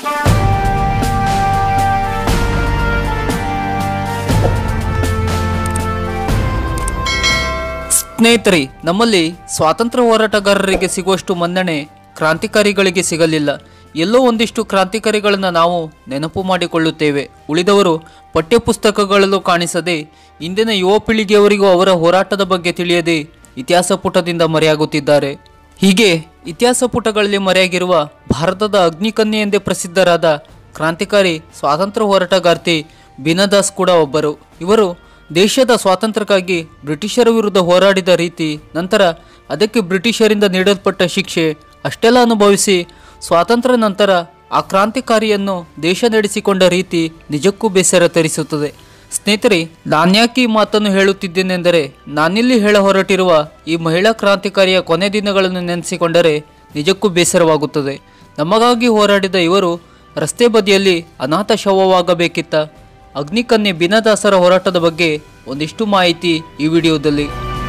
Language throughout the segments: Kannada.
ಸ್ನೇಹಿತರೆ ನಮ್ಮಲ್ಲಿ ಸ್ವಾತಂತ್ರ್ಯ ಹೋರಾಟಗಾರರಿಗೆ ಸಿಗುವಷ್ಟು ಮನ್ನಣೆ ಕ್ರಾಂತಿಕಾರಿಗಳಿಗೆ ಸಿಗಲಿಲ್ಲ ಎಲ್ಲೋ ಒಂದಿಷ್ಟು ಕ್ರಾಂತಿಕಾರಿಗಳನ್ನು ನಾವು ನೆನಪು ಮಾಡಿಕೊಳ್ಳುತ್ತೇವೆ ಉಳಿದವರು ಪಠ್ಯಪುಸ್ತಕಗಳಲ್ಲೂ ಕಾಣಿಸದೆ ಇಂದಿನ ಯುವ ಪೀಳಿಗೆಯವರಿಗೂ ಅವರ ಹೋರಾಟದ ಬಗ್ಗೆ ತಿಳಿಯದೆ ಇತಿಹಾಸ ಪುಟದಿಂದ ಮರೆಯಾಗುತ್ತಿದ್ದಾರೆ ಹೀಗೆ ಇತಿಹಾಸ ಪುಟಗಳಲ್ಲಿ ಮರೆಯಾಗಿರುವ ಭಾರತದ ಅಗ್ನಿಕನ್ಯೆ ಎಂದೇ ಪ್ರಸಿದ್ಧರಾದ ಕ್ರಾಂತಿಕಾರಿ ಸ್ವಾತಂತ್ರ್ಯ ಹೋರಾಟಗಾರ್ತಿ ಬೀನಾದಾಸ್ ಕೂಡ ಒಬ್ಬರು ಇವರು ದೇಶದ ಸ್ವಾತಂತ್ರ್ಯಕ್ಕಾಗಿ ಬ್ರಿಟಿಷರ ವಿರುದ್ಧ ಹೋರಾಡಿದ ರೀತಿ ನಂತರ ಅದಕ್ಕೆ ಬ್ರಿಟಿಷರಿಂದ ನೀಡಲ್ಪಟ್ಟ ಶಿಕ್ಷೆ ಅಷ್ಟೆಲ್ಲ ಅನುಭವಿಸಿ ಸ್ವಾತಂತ್ರ್ಯ ನಂತರ ಆ ಕ್ರಾಂತಿಕಾರಿಯನ್ನು ದೇಶ ನಡೆಸಿಕೊಂಡ ರೀತಿ ನಿಜಕ್ಕೂ ಬೇಸರ ತರಿಸುತ್ತದೆ ಸ್ನೇಹಿತರೆ ನಾನ್ಯಾಕೆ ಈ ಮಾತನ್ನು ಹೇಳುತ್ತಿದ್ದೇನೆಂದರೆ ನಾನಿಲ್ಲಿ ಹೇಳ ಹೊರಟಿರುವ ಈ ಮಹಿಳಾ ಕ್ರಾಂತಿಕಾರಿಯ ಕೊನೆ ದಿನಗಳನ್ನು ನೆನೆಸಿಕೊಂಡರೆ ನಿಜಕ್ಕೂ ಬೇಸರವಾಗುತ್ತದೆ ನಮಗಾಗಿ ಹೋರಾಡಿದ ಇವರು ರಸ್ತೆ ಬದಿಯಲ್ಲಿ ಅನಾಥ ಶವವಾಗಬೇಕಿತ್ತ ಅಗ್ನಿಕನ್ಯೆ ಬಿನದಾಸರ ಹೋರಾಟದ ಬಗ್ಗೆ ಒಂದಿಷ್ಟು ಮಾಹಿತಿ ಈ ವಿಡಿಯೋದಲ್ಲಿ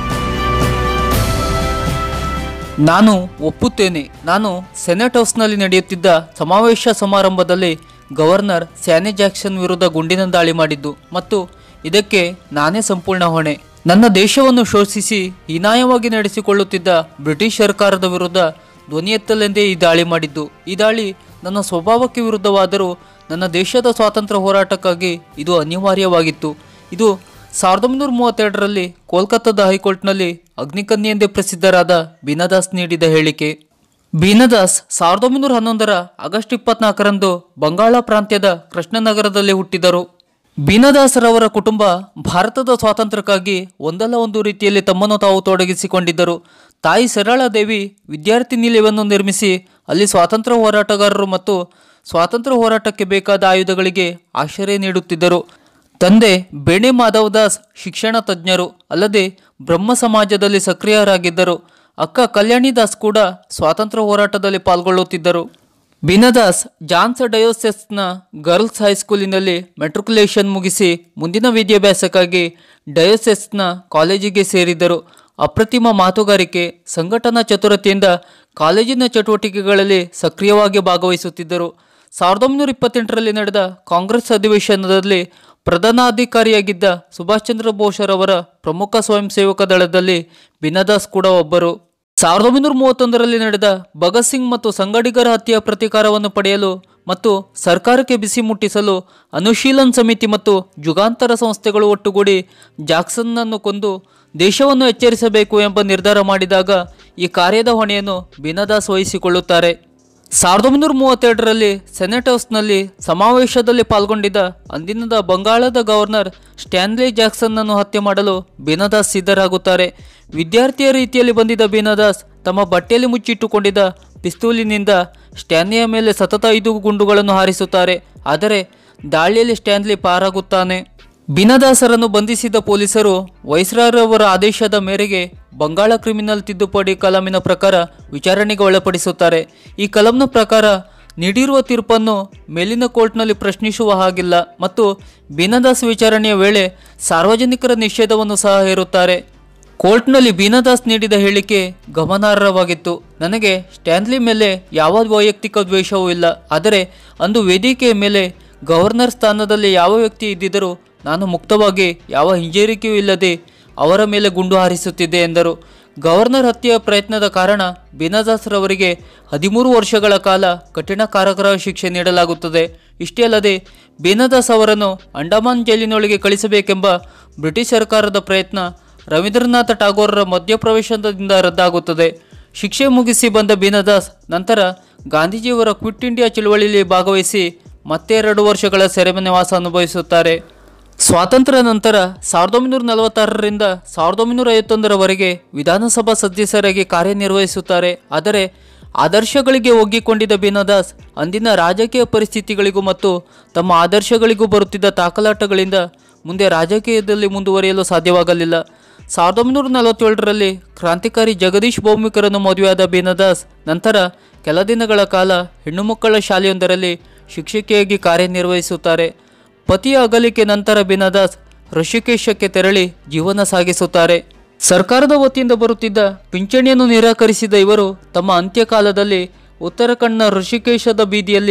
ನಾನು ಒಪ್ಪುತ್ತೇನೆ ನಾನು ಸೆನೆಟ್ ಹೌಸ್ನಲ್ಲಿ ನಡೆಯುತ್ತಿದ್ದ ಸಮಾವೇಶ ಸಮಾರಂಭದಲ್ಲಿ ಗವರ್ನರ್ ಸ್ಯಾನೆ ಜಾಕ್ಸನ್ ವಿರುದ್ಧ ಗುಂಡಿನ ದಾಳಿ ಮಾಡಿದ್ದು ಮತ್ತು ಇದಕ್ಕೆ ನಾನೇ ಸಂಪೂರ್ಣ ಹೊಣೆ ನನ್ನ ದೇಶವನ್ನು ಶೋಷಿಸಿ ಹೀನಾಯವಾಗಿ ನಡೆಸಿಕೊಳ್ಳುತ್ತಿದ್ದ ಬ್ರಿಟಿಷ್ ಸರ್ಕಾರದ ವಿರುದ್ಧ ಧ್ವನಿ ಎತ್ತಲೆಂದೇ ಈ ದಾಳಿ ಮಾಡಿದ್ದು ಈ ದಾಳಿ ನನ್ನ ಸ್ವಭಾವಕ್ಕೆ ವಿರುದ್ಧವಾದರೂ ನನ್ನ ದೇಶದ ಸ್ವಾತಂತ್ರ್ಯ ಹೋರಾಟಕ್ಕಾಗಿ ಇದು ಅನಿವಾರ್ಯವಾಗಿತ್ತು ಇದು ಸಾವಿರದ ಒಂಬೈನೂರ ಮೂವತ್ತೆರಡರಲ್ಲಿ ಕೋಲ್ಕತ್ತಾದ ಹೈಕೋರ್ಟ್ನಲ್ಲಿ ಅಗ್ನಿಕನ್ಯೆ ಎಂದೇ ಪ್ರಸಿದ್ಧರಾದ ಬೀನಾದಾಸ್ ನೀಡಿದ ಹೇಳಿಕೆ ಬೀನದಾಸ್ ಸಾವಿರದ ಒಂಬೈನೂರ ಹನ್ನೊಂದರ ಆಗಸ್ಟ್ ಇಪ್ಪತ್ನಾಲ್ಕರಂದು ಬಂಗಾಳ ಪ್ರಾಂತ್ಯದ ಕೃಷ್ಣನಗರದಲ್ಲಿ ಹುಟ್ಟಿದರು ಬೀನದಾಸರವರ ಕುಟುಂಬ ಭಾರತದ ಸ್ವಾತಂತ್ರ್ಯಕ್ಕಾಗಿ ಒಂದಲ್ಲ ಒಂದು ರೀತಿಯಲ್ಲಿ ತಮ್ಮನ್ನು ತಾವು ತೊಡಗಿಸಿಕೊಂಡಿದ್ದರು ತಾಯಿ ಸರಳಾದೇವಿ ವಿದ್ಯಾರ್ಥಿ ನಿಲಯವನ್ನು ನಿರ್ಮಿಸಿ ಅಲ್ಲಿ ಸ್ವಾತಂತ್ರ್ಯ ಹೋರಾಟಗಾರರು ಮತ್ತು ಸ್ವಾತಂತ್ರ್ಯ ಹೋರಾಟಕ್ಕೆ ಬೇಕಾದ ಆಯುಧಗಳಿಗೆ ಆಶ್ರಯ ನೀಡುತ್ತಿದ್ದರು ತಂದೆ ಬೇಣೆ ಮಾಧವ್ ದಾಸ್ ಶಿಕ್ಷಣ ತಜ್ಞರು ಅಲ್ಲದೆ ಬ್ರಹ್ಮ ಸಮಾಜದಲ್ಲಿ ಸಕ್ರಿಯರಾಗಿದ್ದರು ಅಕ್ಕ ಕಲ್ಯಾಣಿ ದಾಸ್ ಕೂಡ ಸ್ವಾತಂತ್ರ್ಯ ಹೋರಾಟದಲ್ಲಿ ಪಾಲ್ಗೊಳ್ಳುತ್ತಿದ್ದರು ಬಿನದಾಸ್ ಜಾನ್ಸ್ ಡಯೋಸೆಸ್ನ ಗರ್ಲ್ಸ್ ಹೈಸ್ಕೂಲಿನಲ್ಲಿ ಮೆಟ್ರಿಕ್ಯುಲೇಷನ್ ಮುಗಿಸಿ ಮುಂದಿನ ವಿದ್ಯಾಭ್ಯಾಸಕ್ಕಾಗಿ ಡಯೋಸೆಸ್ನ ಕಾಲೇಜಿಗೆ ಸೇರಿದರು ಅಪ್ರತಿಮ ಮಾತುಗಾರಿಕೆ ಸಂಘಟನಾ ಚತುರತೆಯಿಂದ ಕಾಲೇಜಿನ ಚಟುವಟಿಕೆಗಳಲ್ಲಿ ಸಕ್ರಿಯವಾಗಿ ಭಾಗವಹಿಸುತ್ತಿದ್ದರು ಸಾವಿರದ ಒಂಬೈನೂರ ಇಪ್ಪತ್ತೆಂಟರಲ್ಲಿ ನಡೆದ ಕಾಂಗ್ರೆಸ್ ಅಧಿವೇಶನದಲ್ಲಿ ಪ್ರಧಾನಾಧಿಕಾರಿಯಾಗಿದ್ದ ಸುಭಾಷ್ ಚಂದ್ರ ಬೋಸ್ರವರ ಪ್ರಮುಖ ಸ್ವಯಂ ಸೇವಕ ದಳದಲ್ಲಿ ಬಿನದಾಸ್ ಕೂಡ ಒಬ್ಬರು ಸಾವಿರದ ಒಂಬೈನೂರ ಮೂವತ್ತೊಂದರಲ್ಲಿ ನಡೆದ ಭಗತ್ ಸಿಂಗ್ ಮತ್ತು ಸಂಗಡಿಗರ ಹತ್ಯೆಯ ಪ್ರತೀಕಾರವನ್ನು ಪಡೆಯಲು ಮತ್ತು ಸರ್ಕಾರಕ್ಕೆ ಬಿಸಿ ಮುಟ್ಟಿಸಲು ಅನುಶೀಲನ್ ಸಮಿತಿ ಮತ್ತು ಜುಗಾಂತರ ಸಂಸ್ಥೆಗಳು ಒಟ್ಟುಗೂಡಿ ಜಾಕ್ಸನ್ನನ್ನು ಕೊಂದು ದೇಶವನ್ನು ಎಚ್ಚರಿಸಬೇಕು ಎಂಬ ನಿರ್ಧಾರ ಮಾಡಿದಾಗ ಈ ಕಾರ್ಯದ ಹೊಣೆಯನ್ನು ಬಿನದಾಸ್ ವಹಿಸಿಕೊಳ್ಳುತ್ತಾರೆ ಸಾವಿರದ ಒಂಬೈನೂರ ಮೂವತ್ತೆರಡರಲ್ಲಿ ಸೆನೆಟ್ ಹೌಸ್ನಲ್ಲಿ ಸಮಾವೇಶದಲ್ಲಿ ಪಾಲ್ಗೊಂಡಿದ್ದ ಅಂದಿನದ ಬಂಗಾಳದ ಗವರ್ನರ್ ಸ್ಟ್ಯಾನ್ಲಿ ಜಾಕ್ಸನ್ನನ್ನು ಹತ್ಯೆ ಮಾಡಲು ಬೀನದಾಸ್ ಸಿದ್ಧರಾಗುತ್ತಾರೆ ವಿದ್ಯಾರ್ಥಿಯ ರೀತಿಯಲ್ಲಿ ಬಂದಿದ್ದ ಬೀನದಾಸ್ ತಮ್ಮ ಬಟ್ಟೆಯಲ್ಲಿ ಮುಚ್ಚಿಟ್ಟುಕೊಂಡಿದ್ದ ಪಿಸ್ತೂಲಿನಿಂದ ಸ್ಟ್ಯಾನ್ಲಿಯ ಮೇಲೆ ಸತತ ಐದು ಗುಂಡುಗಳನ್ನು ಹಾರಿಸುತ್ತಾರೆ ಆದರೆ ದಾಳಿಯಲ್ಲಿ ಸ್ಟ್ಯಾನ್ಲಿ ಪಾರಾಗುತ್ತಾನೆ ಬಿನದಾಸರನ್ನು ಬಂಧಿಸಿದ ಪೊಲೀಸರು ವೈಸ್ರಾರವರ ಆದೇಶದ ಮೇರೆಗೆ ಬಂಗಾಳ ಕ್ರಿಮಿನಲ್ ತಿದ್ದುಪಡಿ ಕಲಮಿನ ಪ್ರಕಾರ ವಿಚಾರಣೆಗೆ ಒಳಪಡಿಸುತ್ತಾರೆ ಈ ಕಲಂನ ಪ್ರಕಾರ ನೀಡಿರುವ ತೀರ್ಪನ್ನು ಮೇಲಿನ ಕೋರ್ಟ್ನಲ್ಲಿ ಪ್ರಶ್ನಿಸುವ ಹಾಗಿಲ್ಲ ಮತ್ತು ಬೀನದಾಸ್ ವಿಚಾರಣೆಯ ವೇಳೆ ಸಾರ್ವಜನಿಕರ ನಿಷೇಧವನ್ನು ಸಹ ಹೇರುತ್ತಾರೆ ಕೋರ್ಟ್ನಲ್ಲಿ ಬೀನದಾಸ್ ನೀಡಿದ ಹೇಳಿಕೆ ಗಮನಾರ್ಹವಾಗಿತ್ತು ನನಗೆ ಸ್ಟ್ಯಾನ್ಲಿ ಮೇಲೆ ಯಾವ ವೈಯಕ್ತಿಕ ದ್ವೇಷವೂ ಇಲ್ಲ ಆದರೆ ಅಂದು ವೇದಿಕೆಯ ಮೇಲೆ ಗವರ್ನರ್ ಸ್ಥಾನದಲ್ಲಿ ಯಾವ ವ್ಯಕ್ತಿ ಇದ್ದಿದ್ದರೂ ನಾನು ಮುಕ್ತವಾಗಿ ಯಾವ ಹಿಂಜರಿಕೆಯೂ ಇಲ್ಲದೆ ಅವರ ಮೇಲೆ ಗುಂಡು ಹಾರಿಸುತ್ತಿದ್ದೆ ಎಂದರು ಗವರ್ನರ್ ಹತ್ಯೆಯ ಪ್ರಯತ್ನದ ಕಾರಣ ಬೀನದಾಸ್ರವರಿಗೆ ಹದಿಮೂರು ವರ್ಷಗಳ ಕಾಲ ಕಠಿಣ ಕಾರಾಗೃಹ ಶಿಕ್ಷೆ ನೀಡಲಾಗುತ್ತದೆ ಇಷ್ಟೇ ಅಲ್ಲದೆ ಬೀನದಾಸ್ ಅವರನ್ನು ಅಂಡಮಾನ್ ಜೈಲಿನೊಳಗೆ ಕಳಿಸಬೇಕೆಂಬ ಬ್ರಿಟಿಷ್ ಸರ್ಕಾರದ ಪ್ರಯತ್ನ ರವೀಂದ್ರನಾಥ ಟಾಗೋರರ ಮಧ್ಯಪ್ರವೇಶದಿಂದ ರದ್ದಾಗುತ್ತದೆ ಶಿಕ್ಷೆ ಮುಗಿಸಿ ಬಂದ ಬೀನದಾಸ್ ನಂತರ ಗಾಂಧೀಜಿಯವರ ಕ್ವಿಟ್ ಇಂಡಿಯಾ ಚಳವಳಿಯಲ್ಲಿ ಭಾಗವಹಿಸಿ ಮತ್ತೆ ಎರಡು ವರ್ಷಗಳ ಸೆರೆಮನೆವಾಸ ಅನುಭವಿಸುತ್ತಾರೆ ಸ್ವಾತಂತ್ರ್ಯ ನಂತರ ಸಾವಿರದ ಒಂಬೈನೂರ ನಲವತ್ತಾರರಿಂದ ಸಾವಿರದ ಒಂಬೈನೂರ ಐವತ್ತೊಂದರವರೆಗೆ ವಿಧಾನಸಭಾ ಸದಸ್ಯರಾಗಿ ಕಾರ್ಯನಿರ್ವಹಿಸುತ್ತಾರೆ ಆದರೆ ಆದರ್ಶಗಳಿಗೆ ಒಗ್ಗಿಕೊಂಡಿದ್ದ ಬೀನದಾಸ್ ಅಂದಿನ ರಾಜಕೀಯ ಪರಿಸ್ಥಿತಿಗಳಿಗೂ ಮತ್ತು ತಮ್ಮ ಆದರ್ಶಗಳಿಗೂ ಬರುತ್ತಿದ್ದ ತಾಕಲಾಟಗಳಿಂದ ಮುಂದೆ ರಾಜಕೀಯದಲ್ಲಿ ಮುಂದುವರಿಯಲು ಸಾಧ್ಯವಾಗಲಿಲ್ಲ ಸಾವಿರದ ಒಂಬೈನೂರ ನಲವತ್ತೇಳರಲ್ಲಿ ಕ್ರಾಂತಿಕಾರಿ ಜಗದೀಶ್ ಭೌಮಿಕರನ್ನು ಮದುವೆಯಾದ ಬೀನದಾಸ್ ನಂತರ ಕೆಲ ದಿನಗಳ ಕಾಲ ಹೆಣ್ಣು ಮಕ್ಕಳ ಶಾಲೆಯೊಂದರಲ್ಲಿ ಶಿಕ್ಷಕಿಯಾಗಿ ಕಾರ್ಯನಿರ್ವಹಿಸುತ್ತಾರೆ ಪತಿಯ ಅಗಲಿಕೆ ನಂತರ ಬಿನದಾಸ್ ಋಷಿಕೇಶಕ್ಕೆ ತೆರಳಿ ಜೀವನ ಸಾಗಿಸುತ್ತಾರೆ ಸರ್ಕಾರದ ವತಿಯಿಂದ ಬರುತ್ತಿದ್ದ ಪಿಂಚಣಿಯನ್ನು ನಿರಾಕರಿಸಿದ ಇವರು ತಮ್ಮ ಅಂತ್ಯಕಾಲದಲ್ಲಿ ಉತ್ತರಾಖಂಡ್ನ ಋಷಿಕೇಶದ ಬೀದಿಯಲ್ಲಿ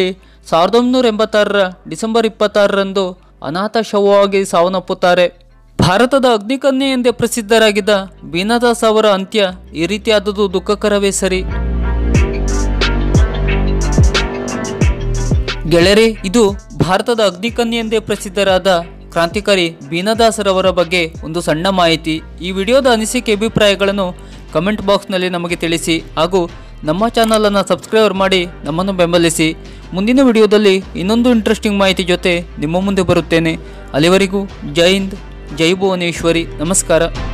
ಸಾವಿರದ ಒಂಬೈನೂರ ಎಂಬತ್ತಾರರ ಡಿಸೆಂಬರ್ ಇಪ್ಪತ್ತಾರರಂದು ಅನಾಥ ಶವವಾಗಿ ಸಾವನ್ನಪ್ಪುತ್ತಾರೆ ಭಾರತದ ಅಗ್ನಿಕನ್ಯೆ ಎಂದೇ ಪ್ರಸಿದ್ಧರಾಗಿದ್ದ ಬೀನಾದಾಸ್ ಅವರ ಅಂತ್ಯ ಈ ರೀತಿಯಾದುದು ದುಃಖಕರವೇ ಸರಿ ಗೆಳೆಯರೇ ಇದು ಭಾರತದ ಅಗ್ನಿಕನ್ಯೆ ಎಂದೇ ಪ್ರಸಿದ್ಧರಾದ ಕ್ರಾಂತಿಕಾರಿ ಬೀನಾದಾಸರವರ ಬಗ್ಗೆ ಒಂದು ಸಣ್ಣ ಮಾಹಿತಿ ಈ ವಿಡಿಯೋದ ಅನಿಸಿಕೆ ಅಭಿಪ್ರಾಯಗಳನ್ನು ಕಮೆಂಟ್ ಬಾಕ್ಸ್ನಲ್ಲಿ ನಮಗೆ ತಿಳಿಸಿ ಹಾಗೂ ನಮ್ಮ ಚಾನಲನ್ನು ಸಬ್ಸ್ಕ್ರೈಬ್ ಮಾಡಿ ನಮ್ಮನ್ನು ಬೆಂಬಲಿಸಿ ಮುಂದಿನ ವಿಡಿಯೋದಲ್ಲಿ ಇನ್ನೊಂದು ಇಂಟ್ರೆಸ್ಟಿಂಗ್ ಮಾಹಿತಿ ಜೊತೆ ನಿಮ್ಮ ಮುಂದೆ ಬರುತ್ತೇನೆ ಅಲ್ಲಿವರೆಗೂ ಜೈ ಹಿಂದ್ ಜೈ ಭುವನೇಶ್ವರಿ ನಮಸ್ಕಾರ